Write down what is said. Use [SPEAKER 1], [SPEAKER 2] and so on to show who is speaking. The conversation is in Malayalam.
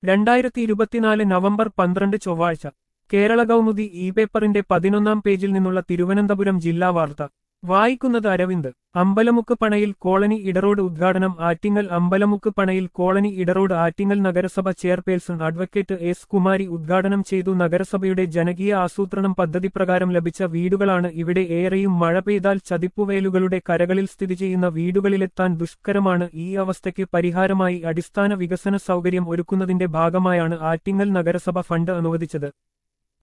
[SPEAKER 1] രണ്ടായിരത്തി ഇരുപത്തിനാല് നവംബർ പന്ത്രണ്ട് ചൊവ്വാഴ്ച കേരള കൗമുദി ഇ പേപ്പറിന്റെ പതിനൊന്നാം പേജിൽ നിന്നുള്ള തിരുവനന്തപുരം ജില്ലാ വാർത്ത വായിക്കുന്നത് അരവിന്ദ് അമ്പലമുക്ക് പണയിൽ കോളനി ഇടറോഡ് ഉദ്ഘാടനം ആറ്റിങ്ങൽ അമ്പലമുക്ക് പണയിൽ കോളനി ഇടറോഡ് ആറ്റിങ്ങൽ നഗരസഭ ചെയർപേഴ്സൺ അഡ്വക്കേറ്റ് എസ് കുമാരി ഉദ്ഘാടനം ചെയ്തു നഗരസഭയുടെ ജനകീയ ആസൂത്രണം പദ്ധതി പ്രകാരം ലഭിച്ച വീടുകളാണ് ഇവിടെ ഏറെയും മഴ പെയ്താൽ ചതിപ്പുവയലുകളുടെ കരകളിൽ സ്ഥിതി ചെയ്യുന്ന വീടുകളിലെത്താൻ ദുഷ്കരമാണ് ഈ അവസ്ഥയ്ക്ക് പരിഹാരമായി അടിസ്ഥാന വികസന സൗകര്യം ഒരുക്കുന്നതിന്റെ ഭാഗമായാണ് ആറ്റിങ്ങൽ നഗരസഭ ഫണ്ട് അനുവദിച്ചത്